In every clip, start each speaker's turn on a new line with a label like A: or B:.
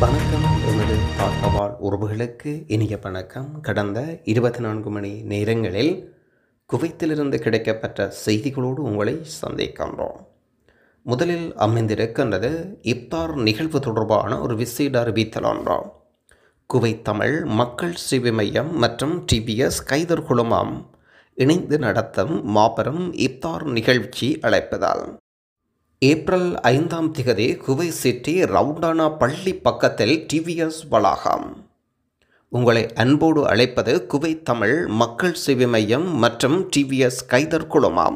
A: வணக்கம் எமது தாழ்த்தவாழ் உறவுகளுக்கு இனிய வணக்கம் கடந்த இருபத்தி நான்கு மணி நேரங்களில் குவைத்திலிருந்து கிடைக்கப்பட்ட செய்திகளோடு உங்களை சந்திக்கின்றோம் முதலில் அமைந்திருக்கின்றது இப்தார் நிகழ்வு தொடர்பான ஒரு விசேட அறிவித்தல் ஒன்றாம் குவைத் தமிழ் மக்கள் சேவை மையம் மற்றும் டிபிஎஸ் கைதர் குழுமம் இணைந்து நடத்தும் மாபெரும் இப்தார் நிகழ்ச்சி அழைப்பதால் ஏப்ரல் ஐந்தாம் திகதி குவை சிட்டி ரவுண்டானா பள்ளி பக்கத்தில் டிவிஎஸ் வளாகம் உங்களை அன்போடு அழைப்பது குவை தமிழ் மக்கள் சேவை மையம் மற்றும் டிவிஎஸ் கைதர் குழுமம்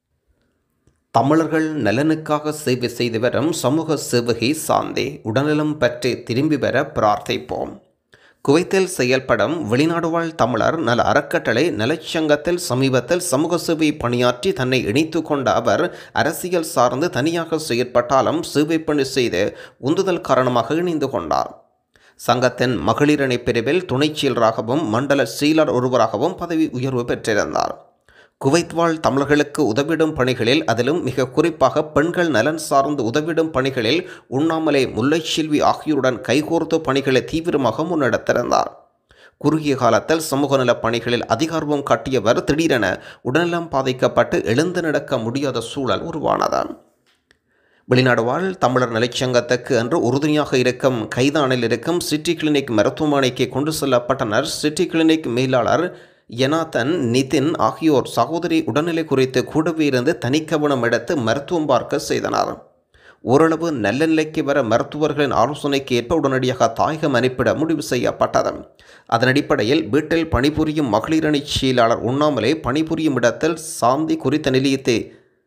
A: தமிழர்கள் நலனுக்காக சேவை செய்து வரும் சமூக சேவகி சாந்தி உடல்நலம் பற்றி திரும்பி வர பிரார்த்திப்போம் குவைத்தில் செயல்படும் வெளிநாடு வாழ் தமிழர் நல அறக்கட்டளை நலச்சங்கத்தில் சமீபத்தில் சமூக சேவை பணியாற்றி தன்னை இணைத்து கொண்ட அவர் அரசியல் சார்ந்து தனியாக செயற்பட்டாலும் சேவை பணி செய்து உந்துதல் காரணமாக இணைந்து கொண்டார் சங்கத்தின் மகளிரணி பிரிவில் துணைச் செயலராகவும் மண்டல செயலர் ஒருவராகவும் பதவி உயர்வு பெற்றிருந்தார் குவைத் வாழ் தமிழர்களுக்கு உதவிடும் பணிகளில் அதிலும் மிக குறிப்பாக பெண்கள் நலன் சார்ந்து உதவிடும் பணிகளில் உண்ணாமலே முல்லைச்செல்வி ஆகியோருடன் கைகோர்த்து பணிகளை தீவிரமாக முன்னெடுத்திருந்தார் குறுகிய காலத்தில் சமூக நலப் பணிகளில் அதிகார்வம் காட்டியவர் திடீரென உடல்நலம் பாதிக்கப்பட்டு எழுந்து நடக்க முடியாத சூழல் உருவானது வெளிநாடு வாழ் தமிழர் நலிச்சங்கத்துக்கு அன்று உறுதுணையாக இருக்கும் கைதானில் இருக்கும் சிட்டி கிளினிக் மருத்துவமனைக்கு கொண்டு செல்லப்பட்டனர் சிட்டி கிளினிக் மேலாளர் யனாதன் நிதின் ஆகியோர் சகோதரி உடல்நிலை குறித்து கூடவே இருந்து தனிக்கவனம் எடுத்து மருத்துவம் பார்க்க செய்தனர் ஓரளவு நல்ல நிலைக்கு வர மருத்துவர்களின் ஆலோசனைக்கு ஏற்ப உடனடியாக தாயகம் அனுப்பிட முடிவு செய்யப்பட்டது அதன் அடிப்படையில் வீட்டில் பணிபுரியும் மகளிரணி செயலாளர் உண்ணாமலே பணிபுரியும் இடத்தில் சாந்தி குறித்த நிலையத்தை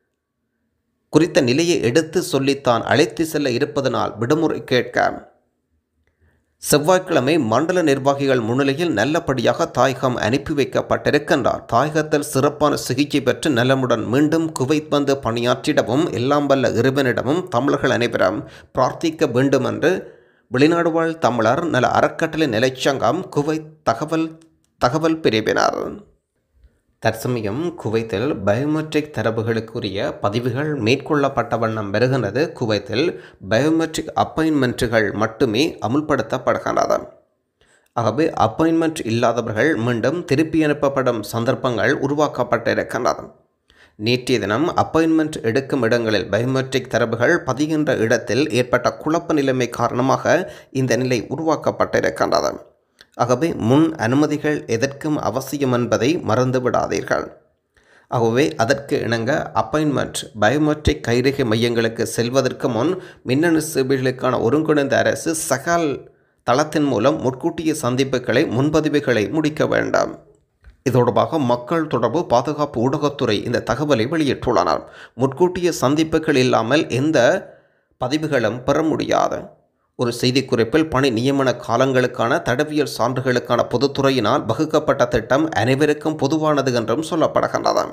A: குறித்த நிலையை எடுத்து சொல்லித்தான் அழைத்து செல்ல இருப்பதனால் விடுமுறை கேட்க செவ்வாய்க்கிழமை மண்டல நிர்வாகிகள் முன்னிலையில் நல்லபடியாக தாயகம் அனுப்பி வைக்கப்பட்டிருக்கின்றார் தாயகத்தில் சிறப்பான சிகிச்சை பெற்று நலமுடன் மீண்டும் குவைத் வந்து பணியாற்றிடவும் எல்லாம் வல்ல இறைவனிடமும் தமிழர்கள் அனைவரும் பிரார்த்திக்க வேண்டும் என்று வெளிநாடு வாழ் தமிழர் நல அறக்கட்டளை நிலைச்சங்கம் குவைத் தகவல் தகவல் பிரிவினர் தற்சமயம் குவைத்தில் பயோமெட்ரிக் தரவுகளுக்குரிய பதிவுகள் மேற்கொள்ளப்பட்ட வண்ணம் வருகின்றது குவைத்தில் பயோமெட்ரிக் அப்பாயின்மெண்ட்டுகள் மட்டுமே அமுல்படுத்தப்படுகின்றது ஆகவே அப்பாயின்மெண்ட் இல்லாதவர்கள் மீண்டும் திருப்பி அனுப்பப்படும் சந்தர்ப்பங்கள் உருவாக்கப்பட்டிருக்கின்றது நேற்றைய தினம் அப்பாயின்மெண்ட் எடுக்கும் இடங்களில் பயோமெட்ரிக் தரவுகள் பதிகின்ற இடத்தில் ஏற்பட்ட குழப்ப நிலைமை காரணமாக இந்த நிலை உருவாக்கப்பட்டிருக்கின்றது ஆகவே முன் அனுமதிகள் எதற்கும் அவசியம் என்பதை மறந்து விடாதீர்கள் ஆகவே அதற்கு இணங்க அப்பாயின்மெண்ட் பயோமெட்ரிக் கைரேகை மையங்களுக்கு செல்வதற்கு முன் மின்னணு சேவைகளுக்கான ஒருங்கிணைந்த அரசு சகால் தளத்தின் மூலம் முன்கூட்டிய சந்திப்புகளை முன்பதிவுகளை முடிக்க வேண்டாம் இது தொடர்பாக மக்கள் தொடர்பு பாதுகாப்பு ஊடகத்துறை இந்த தகவலை வெளியிட்டுள்ளனர் முன்கூட்டிய சந்திப்புகள் இல்லாமல் எந்த பதிவுகளும் பெற முடியாது ஒரு செய்திக்குறிப்பில் பணி நியமன காலங்களுக்கான தடவியல் சான்றுகளுக்கான பொதுத்துறையினால் வகுக்கப்பட்ட திட்டம் அனைவருக்கும் பொதுவானது என்றும் சொல்லப்படுகின்றது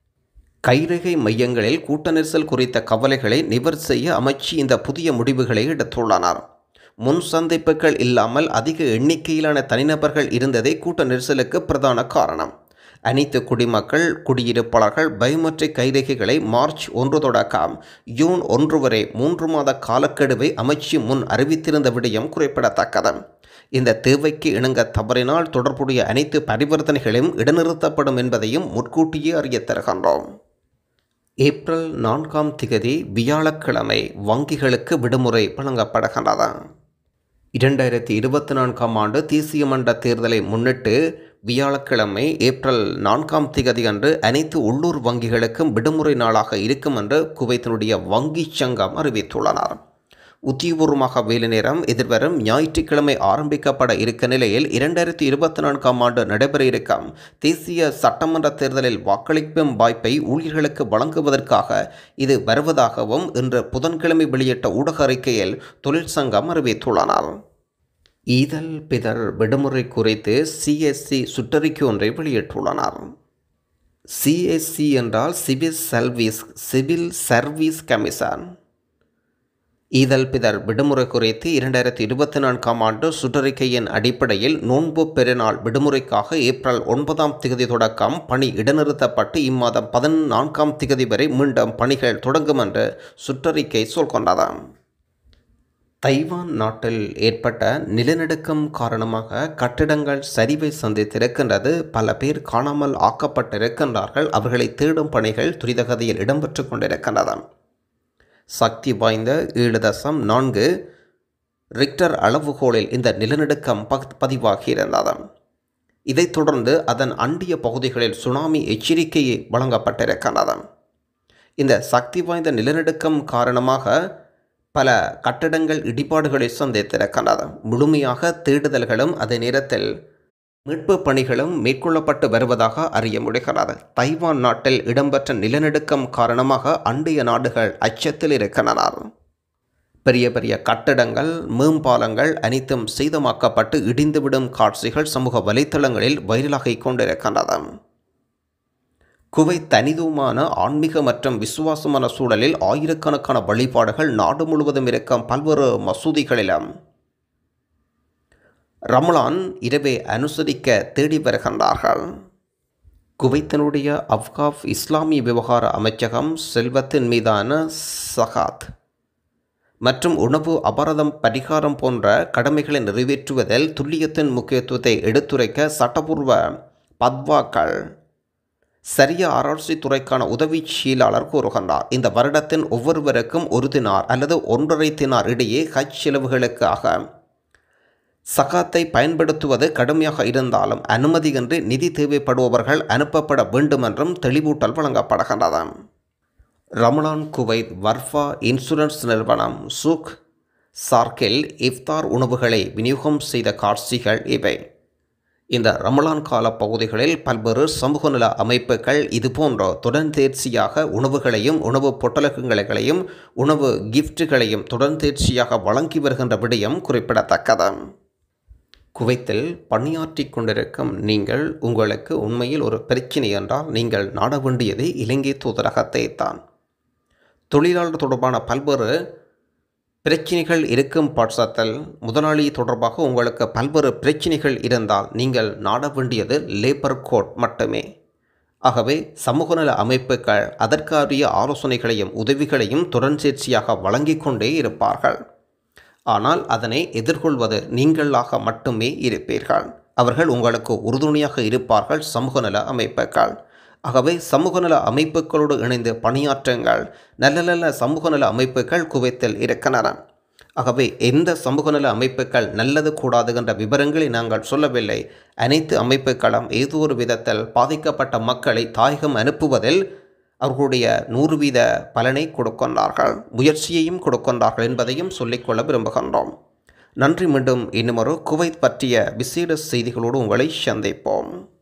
A: கைரேகை மையங்களில் கூட்ட நெரிசல் குறித்த கவலைகளை நிவர் செய்ய அமைச்சு இந்த புதிய முடிவுகளை எடுத்துள்ளனர் முன் சந்திப்புகள் இல்லாமல் அதிக எண்ணிக்கையிலான தனிநபர்கள் இருந்ததே கூட்ட நெரிசலுக்கு பிரதான காரணம் அனைத்து குடிமக்கள் குடியிருப்பாளர்கள் பயோமெட்ரிக் கைரேகைகளை மார்ச் ஒன்று தொடக்கம் ஜூன் ஒன்று வரை மூன்று மாத காலக்கெடுவை அமைச்சு முன் அறிவித்திருந்த விடயம் குறிப்பிடத்தக்கது இந்த தேவைக்கு இணங்க தவறினால் தொடர்புடைய அனைத்து பரிவர்த்தனைகளும் இடைநிறுத்தப்படும் என்பதையும் முன்கூட்டியே அறிய தருகின்றோம் ஏப்ரல் நான்காம் திகதி வியாழக்கிழமை வங்கிகளுக்கு விடுமுறை வழங்கப்படுகின்றது இரண்டாயிரத்தி இருபத்தி நான்காம் ஆண்டு தேசிய மன்ற தேர்தலை முன்னிட்டு வியாழக்கிழமை ஏப்ரல் நான்காம் திகதி அன்று அனைத்து உள்ளூர் வங்கிகளுக்கும் விடுமுறை நாளாக இருக்கும் என்று குவைத்தினுடைய வங்கி சங்கம் அறிவித்துள்ளனர் உத்தியபூர்வமாக வேலை நேரம் எதிர்வரும் ஞாயிற்றுக்கிழமை ஆரம்பிக்கப்பட இருக்க நிலையில் இரண்டாயிரத்தி இருபத்தி நான்காம் ஆண்டு நடைபெற இருக்கும் தேசிய சட்டமன்ற தேர்தலில் வாக்களிக்கும் வாய்ப்பை ஊழியர்களுக்கு வழங்குவதற்காக இது வருவதாகவும் இன்று புதன்கிழமை வெளியிட்ட ஊடக அறிக்கையில் தொழிற்சங்கம் அறிவித்துள்ளனர் ஈதல் பிதர் விடுமுறை குறித்து சிஎஸ்சி சுற்றறிக்கை ஒன்றை வெளியிட்டுள்ளனர் சிஎஸ்சி என்றால் civil service civil service commission ஈதல் பிதர் விடுமுறை குறித்து இரண்டாயிரத்தி இருபத்தி நான்காம் ஆண்டு சுற்றறிக்கையின் அடிப்படையில் நோன்பு பெருநாள் விடுமுறைக்காக ஏப்ரல் ஒன்பதாம் திகதி தொடக்கம் பணி இடைநிறுத்தப்பட்டு இம்மாதம் பதினான்காம் திகதி வரை மீண்டும் பணிகள் தொடங்கும் என்று சுற்றறிக்கை சொல்கின்றது தைவான் நாட்டில் ஏற்பட்ட நிலநடுக்கம் காரணமாக கட்டிடங்கள் சரிவை சந்தித்திருக்கின்றது பல பேர் காணாமல் ஆக்கப்பட்டிருக்கின்றார்கள் அவர்களை தேடும் பணிகள் துரிதகதியில் இடம்பெற்று கொண்டிருக்கின்றன சக்தி வாய்ந்த ஏழு தசம் நான்கு ரிக்டர் அளவுகோலில் இந்த நிலநடுக்கம் பக் பதிவாகியிருந்தது இதைத் தொடர்ந்து அதன் அண்டிய பகுதிகளில் சுனாமி எச்சரிக்கை வழங்கப்பட்டிருக்கின்றது இந்த சக்தி வாய்ந்த நிலநடுக்கம் காரணமாக பல கட்டடங்கள் இடிபாடுகளை சந்தித்திருக்கின்றது முழுமையாக தேடுதல்களும் அதே நேரத்தில் மீட்பு பணிகளும் மேற்கொள்ளப்பட்டு வருவதாக அறிய முடிகிறது தைவான் நாட்டில் இடம்பெற்ற நிலநடுக்கம் காரணமாக அண்டைய நாடுகள் அச்சத்தில் இருக்கின்றன பெரிய பெரிய கட்டடங்கள் மேம்பாலங்கள் அனைத்தும் சேதமாக்கப்பட்டு இடிந்துவிடும் காட்சிகள் சமூக வலைத்தளங்களில் வைரலாகிக் கொண்டிருக்கின்றன குவைத் தனிதுவமான ஆன்மீக மற்றும் விசுவாசமான சூழலில் ஆயிரக்கணக்கான வழிபாடுகள் நாடு முழுவதும் இருக்கும் பல்வேறு மசூதிகளிலும் ரமலான் இரவை அனுசரிக்க தேடி வருகின்றார்கள் குவைத்தினுடைய அப்காப் இஸ்லாமிய விவகார அமைச்சகம் செல்வத்தின் மீதான சகாத் மற்றும் உணவு அபராதம் பரிகாரம் போன்ற கடமைகளை நிறைவேற்றுவதில் துல்லியத்தின் முக்கியத்துவத்தை எடுத்துரைக்க சட்டபூர்வ பத்வாக்கள் சரிய ஆராய்ச்சி துறைக்கான உதவி செயலாளர் கூறுகின்றார் இந்த வருடத்தின் ஒவ்வொருவருக்கும் ஒரு தினார் அல்லது ஒன்றரை தினார் இடையே ஹஜ் செலவுகளுக்காக சகாத்தை பயன்படுத்துவது கடுமையாக இருந்தாலும் அனுமதியின்றி நிதி தேவைப்படுபவர்கள் அனுப்பப்பட வேண்டுமென்றும் தெளிவூட்டல் வழங்கப்படுகின்றது ரமலான் குவைத் வர்ஃபா இன்சூரன்ஸ் நிறுவனம் சுக் சார்க்கில் இஃப்தார் உணவுகளை விநியோகம் செய்த காட்சிகள் இவை இந்த ரமலான் கால பகுதிகளில் பல்வேறு சமூக நல அமைப்புகள் இதுபோன்ற தொடர்ந்தேர்ச்சியாக உணவுகளையும் உணவு பொட்டலகங்களையும் உணவு கிஃப்ட்டுகளையும் தொடர்ந்தேர்ச்சியாக வழங்கி வருகின்ற விடயம் குறிப்பிடத்தக்கது குவைத்தில் பணியாற்றி கொண்டிருக்கும் நீங்கள் உங்களுக்கு உண்மையில் ஒரு பிரச்சினை என்றால் நீங்கள் நாட வேண்டியது இலங்கை தூதரகத்தை தான் தொழிலாளர் தொடர்பான பல்வேறு பிரச்சினைகள் இருக்கும் பட்சத்தில் முதலாளி தொடர்பாக உங்களுக்கு பல்வேறு பிரச்சினைகள் இருந்தால் நீங்கள் நாட வேண்டியது லேபர் கோட் மட்டுமே ஆகவே சமூக நல அமைப்புகள் அதற்காரிய ஆலோசனைகளையும் உதவிகளையும் தொடர்ந்தேர்ச்சியாக வழங்கிக் கொண்டே இருப்பார்கள் ஆனால் அதனை எதிர்கொள்வது நீங்களாக மட்டுமே இருப்பீர்கள் அவர்கள் உங்களுக்கு உறுதுணையாக இருப்பார்கள் சமூக நல அமைப்புகள் ஆகவே சமூக நல அமைப்புகளோடு இணைந்து பணியாற்றுங்கள் நல்ல நல்ல சமூக நல அமைப்புகள் குவைத்தில் இருக்கின்றன ஆகவே எந்த சமூக நல அமைப்புகள் நல்லது கூடாது என்ற விவரங்களை நாங்கள் சொல்லவில்லை அனைத்து அமைப்புகளும் ஏதோ ஒரு விதத்தில் பாதிக்கப்பட்ட மக்களை தாயகம் அனுப்புவதில் அவர்களுடைய நூறு வீத பலனை கொடுக்கின்றார்கள் முயற்சியையும் கொடுக்கின்றார்கள் என்பதையும் சொல்லிக்கொள்ள விரும்புகின்றோம் நன்றி மீண்டும் இன்னுமொரு குவைத் பற்றிய விசேட செய்திகளோடு உங்களை சந்திப்போம்